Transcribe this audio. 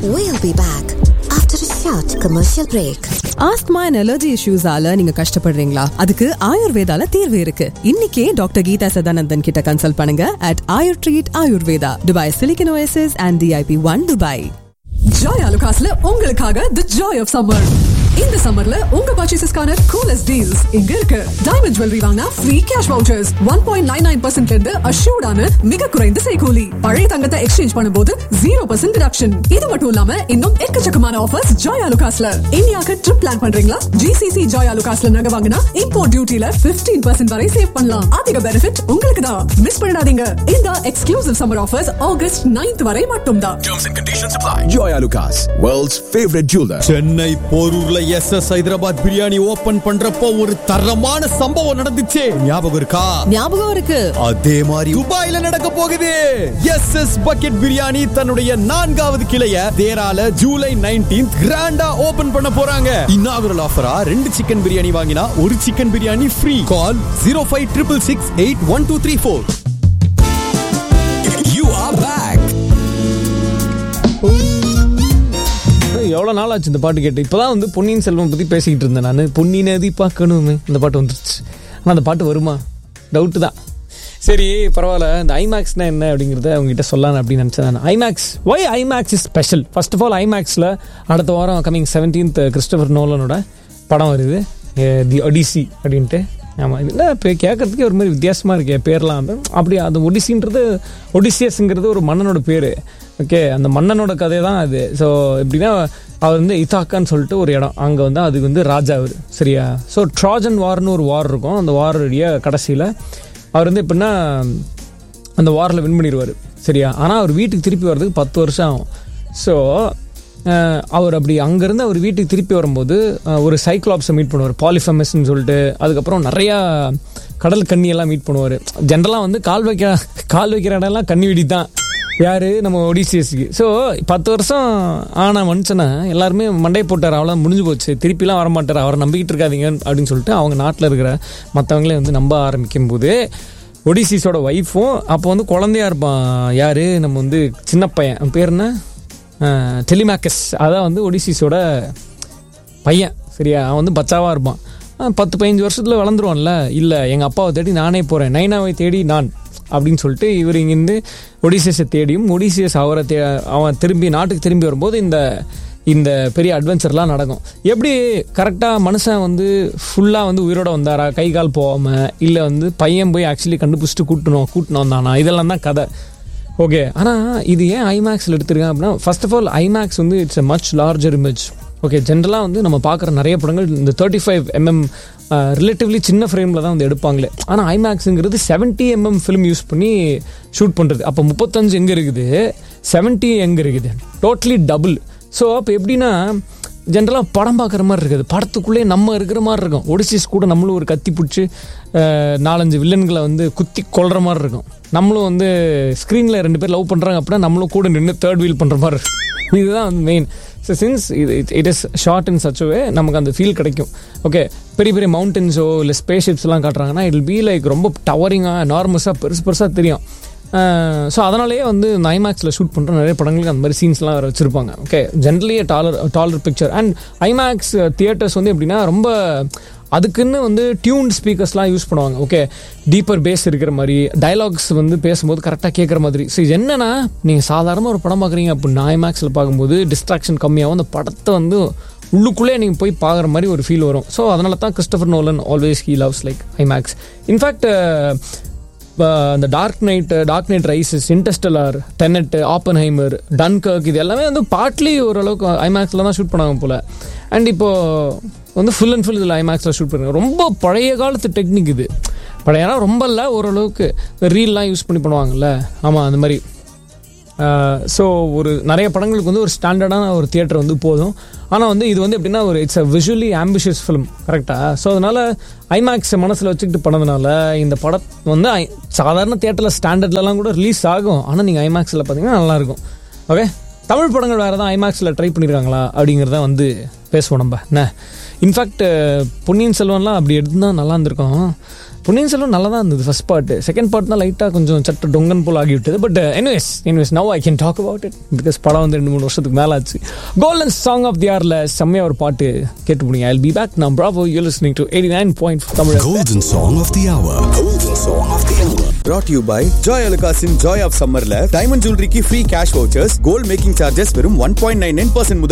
We'll be back after a short commercial break. Asthma and allergy இஷ்யூஸால நீங்க கஷ்டப்படுறீங்களா அதுக்கு ஆயுர்வேதால தீர்வு இருக்கு இன்னைக்கே டாக்டர் கீதா சதானந்தன் கிட்ட கன்சல்ட் பண்ணுங்க at Ayur treat Ayurveda Dubai Silicon Oasis and DIP one Dubai Joy அலுகாஸ்ல உங்களுக்காக தி ஜாய் ஆஃப் சம்மர் இந்த சம்மர்ல உங்க பர்ச்சேசஸ்க்கான கூலஸ்ட் டீல்ஸ் இங்க இருக்கு டைமண்ட் ஜுவல்லரி வாங்கினா free cash vouchers one point nine nine percent இருந்து அஷ்யூர்டான மிக குறைந்த செய்கூலி பழைய தங்கத்தை எக்ஸ்சேஞ்ச் பண்ணும்போது ஜீரோ பர்சன்ட் டிடக்ஷன் இது மட்டும் இல்லாம இன்னும் எக்கச்சக்கமான ஆஃபர்ஸ் ஜாய் அலுகாஸ்ல இந்தியாவுக்கு ட்ரிப் பிளான் பண்றீங்களா ஜிசிசி ஜாய் அலுகாஸ்ல நகை வாங்கினா இம்போர்ட் டியூட்டில பிப்டீன் பர்சன்ட் வரை சேவ் பண்ணலாம் அதிக பெனிஃபிட் உங்களுக்கு தான் மிஸ் பண்ணிடாதீங்க இந்த exclusive summer offers August 9th வரை மட்டும்தான் Terms and conditions apply. Joy Alucas, world's favorite jeweler. Chennai போரூர்ல S S Hyderabad biryani open பண்றப்போ ஒரு தரமான சம்பவம் நடந்துச்சே ஞாபகம் இருக்கா ஞாபகம் இருக்கு அதே மாதிரி துபாயில நடக்க போகுது எஸ் எஸ் பக்கெட் பிரியாணி தன்னுடைய நான்காவது கிளைய தேரால ஜூலை 19th கிராண்டா ஓபன் பண்ண போறாங்க இன்னாகுரல் ஆஃபரா ரெண்டு சிக்கன் பிரியாணி வாங்கினா ஒரு chicken biryani free call zero five triple six eight one two three four You are back. எவ்வளோ நாள் ஆச்சு இந்த பாட்டு கேட்டு இப்போதான் வந்து பொன்னியின் செல்வம் பற்றி பேசிக்கிட்டு இருந்தேன் நான் பொன்னி நதி பார்க்கணுமே இந்த பாட்டு வந்துருச்சு ஆனால் அந்த பாட்டு வருமா டவுட்டு தான் சரி பரவாயில்ல இந்த ஐமேக்ஸ்னா என்ன அப்படிங்கிறத அவங்ககிட்ட சொல்லலாம் அப்படின்னு நினச்சேன் நான் IMAX why IMAX is special first of all ஐமேக்ஸில் அடுத்த வாரம் கமிங் செவன்டீன்த் கிறிஸ்டபர் நோலனோட படம் வருது தி ஒடிசி அப்படின்ட்டு ஆமாம் இல்லை இப்போ கேட்குறதுக்கே ஒரு மாதிரி வித்தியாசமாக இருக்கே பேர்லாம் வந்து அப்படி அந்த ஒடிசின்றது ஒடிசியஸ்ங்கிறது ஒரு மன்னனோட பேர் ஓகே அந்த மன்னனோட கதை தான் அது ஸோ எப்படின்னா அவர் வந்து இத்தாக்கான்னு சொல்லிட்டு ஒரு இடம் அங்கே வந்து அதுக்கு வந்து ராஜா அவர் சரியா ஸோ ட்ராஜன் வார்னு ஒரு வார் இருக்கும் அந்த வாருடைய கடைசியில் அவர் வந்து எப்படின்னா அந்த வாரில் வின் பண்ணிடுவார் சரியா ஆனால் அவர் வீட்டுக்கு திருப்பி வர்றதுக்கு பத்து வருஷம் ஆகும் ஸோ அவர் அப்படி அங்கேருந்து அவர் வீட்டுக்கு திருப்பி வரும்போது அஹ், ஒரு சைக்ளாப்ஸை மீட் பண்ணுவார் பாலிஃபெமஸ்ன்னு சொல்லிட்டு அதுக்கப்புறம் நிறையா கடல் கண்ணியெல்லாம் மீட் பண்ணுவார் ஜென்ரலாக வந்து கால் வைக்க கால் வைக்கிற இடம்லாம் கண்ணி வெடி தான் யார் நம்ம ஒடிசிஎஸ்க்கு ஸோ பத்து வருஷம் ஆன மனுஷனை எல்லாருமே மண்டை போட்டார் அவ்வளோ முடிஞ்சு போச்சு திருப்பிலாம் வரமாட்டார் அவரை நம்பிக்கிட்டு இருக்காதீங்க அப்படின்னு சொல்லிட்டு அவங்க நாட்டில் இருக்கிற மற்றவங்களே வந்து நம்ப ஆரம்பிக்கும் போது ஒடிசிஸோட ஒய்ஃபும் அப்போ வந்து குழந்தையா இருப்பான் யார் நம்ம வந்து சின்ன பையன் அவன் பேர் என்ன டெலிமேக்கஸ் அதான் வந்து ஒடிசிஸோட பையன் சரியா அவன் வந்து பச்சாவாக இருப்பான் ஆ, பத்து பதினஞ்சு வருஷத்தில் வளர்ந்துருவான்ல இல்லை எங்கள் அப்பாவை தேடி நானே போகிறேன் நைனாவை தேடி நான் அப்படின்னு சொல்லிட்டு இவர் இங்கேருந்து ஒடிசியஸை தேடியும் ஒடிசியஸ் அவரை தே அவன் திரும்பி நாட்டுக்கு திரும்பி வரும்போது இந்த இந்த பெரிய அட்வென்ச்சர்லாம் நடக்கும் எப்படி கரெக்டாக மனுஷன் வந்து ஃபுல்லாக வந்து உயிரோட வந்தாரா கை கால் போகாமல் இல்லை வந்து பையன் போய் ஆக்சுவலி கண்டுபிடிச்சிட்டு கூட்டணும் கூட்டணும் வந்தானா இதெல்லாம் தான் கதை ஓகே ஆனால் இது ஏன் ஐமேக்ஸில் எடுத்திருக்கேன் அப்படின்னா ஃபர்ஸ்ட் ஆஃப் ஆல் ஐமேக்ஸ் வந்து it's a much larger image okay ஜென்ரலாக வந்து நம்ம பார்க்குற நிறைய படங்கள் இந்த தேர்ட்டி ஃபைவ் எம்எம் ரிலேட்டிவ்லி சின்ன ஃப்ரேமில் தான் வந்து எடுப்பாங்களே ஆனால் ஐமேக்ஸுங்கிறது செவன்ட்டி எம்எம் ஃபிலிம் யூஸ் பண்ணி ஷூட் பண்ணுறது அப்போ முப்பத்தஞ்சு எங்கே இருக்குது செவன்ட்டி எங்கே இருக்குது டோட்டலி டபுள் ஸோ அப்போ எப்படின்னா ஜென்ரலாக படம் பார்க்குற மாதிரி இருக்குது படத்துக்குள்ளே நம்ம இருக்கிற மாதிரி இருக்கும் ஒடிசிஸ் கூட நம்மளும் ஒரு கத்தி பிடிச்சி நாலஞ்சு வில்லன்களை வந்து குத்தி கொள்கிற மாதிரி இருக்கும் நம்மளும் வந்து ஸ்க்ரீனில் ரெண்டு பேர் லவ் பண்ணுறாங்க அப்படின்னா நம்மளும் கூட நின்று தேர்ட் வீல் பண்ணுற மாதிரி இருக்கும் இதுதான் வந்து மெயின் ஸோ சின்ஸ் இது it is shot in such way நமக்கு அந்த ஃபீல் கிடைக்கும் ஓகே பெரிய பெரிய மவுண்டன்ஸோ இல்லை ஸ்பேஸ் ஷிப்ஸ்லாம் காட்டுறாங்கன்னா இட் பி லைக் ரொம்ப டவரிங்காக நார்மஸாக பெருசு பெருசாக தெரியும் ஸோ அதனாலேயே வந்து இந்த ஐமேக்ஸில் ஷூட் பண்ணுற நிறைய படங்களுக்கு அந்த மாதிரி சீன்ஸ்லாம் வேறு வச்சுருப்பாங்க okay generally dollar dollar picture and IMAX theatres வந்து எப்படின்னா ரொம்ப அதுக்குன்னு வந்து டியூன் ஸ்பீக்கர்ஸ்லாம் யூஸ் பண்ணுவாங்க ஓகே டீப்பர் பேஸ் இருக்கிற மாதிரி டயலாக்ஸ் வந்து பேசும்போது கரெக்டாக கேட்குற மாதிரி ஸோ இது என்னன்னா நீங்கள் சாதாரணமாக ஒரு படம் பார்க்குறீங்க அப்படின்னா ஐமேக்ஸில் பார்க்கும்போது டிஸ்ட்ராக்ஷன் கம்மியாகும் அந்த படத்தை வந்து உள்ளுக்குள்ளே நீங்கள் போய் பார்க்குற மாதிரி ஒரு ஃபீல் வரும் ஸோ அதனால தான் Christopher Nolan always he loves like IMAX in fact அந்த Dark Knight Dark Knight Rises Interstellar Tenet Oppenheimer Dunkirk இது எல்லாமே வந்து பார்ட்லி ஓரளவுக்கு ஐமேக்ஸில் தான் ஷூட் பண்ணாங்க போல் அண்ட் இப்போ வந்து ஃபுல் அண்ட் ஃபுல் இதில் ஐமேக்ஸில் ஷூட் பண்ணுறாங்க ரொம்ப பழைய காலத்து டெக்னிக் இது பழைய ரொம்ப இல்லை ஓரளவுக்கு ரீல்லாம் யூஸ் பண்ணி பண்ணுவாங்கல்ல ஆமாம் அந்த மாதிரி ஸோ ஒரு நிறைய படங்களுக்கு வந்து ஒரு ஸ்டாண்டர்டான ஒரு தியேட்டர் வந்து போதும் ஆனால் வந்து இது வந்து எப்படின்னா ஒரு it's a visually ambitious film கரெக்டாக ஸோ அதனால் ஐமேக்ஸ் மனசில் வச்சுக்கிட்டு பண்ணதுனால இந்த படம் வந்து ஐ- சாதாரண தியேட்டரில் ஸ்டாண்டர்ட்லலாம் கூட ரிலீஸ் ஆகும் ஆனால் நீங்கள் ஐமேக்ஸில் பார்த்தீங்கன்னா நல்லாயிருக்கும் ஓகே தமிழ் படங்கள் வேறு தான் ஐமேக்ஸில் ட்ரை பண்ணியிருக்காங்களா அப்படிங்கிறத வந்து பேசுவோம் நம்ம என்ன இன்ஃபேக்ட் பொன்னியின் செல்வன்லாம் அப்படி எடுத்துதான் நல்லா இருந்திருக்கும் பொன்னியின் செல்வன் நல்லா தான் இருந்தது ஃபர்ஸ்ட் பார்ட் செகண்ட் பார்ட் தான் லைட்டாக கொஞ்சம் சட்ட டொங்கன் போல் ஆகிவிட்டது but anyways anyways now I can talk about it because படம் வந்து ரெண்டு மூணு வருஷத்துக்கு மேலே ஆச்சு கோல்டன் சாங் ஆஃப் தி ஆரில் செம்மையாக ஒரு பாட்டு கேட்டு முடியும் ஐ பி பேக் நான் Bravo you listening to eighty nine point Tamil Golden Song of the Hour. Golden Song of the Hour. brought to you by Joy அலுகாஸின் ஜாய் ஆஃப் சம்மர்ல diamond ஜுவல்லரிக்கு free cash vouchers gold making charges வெறும் one point nine nine percent முதல்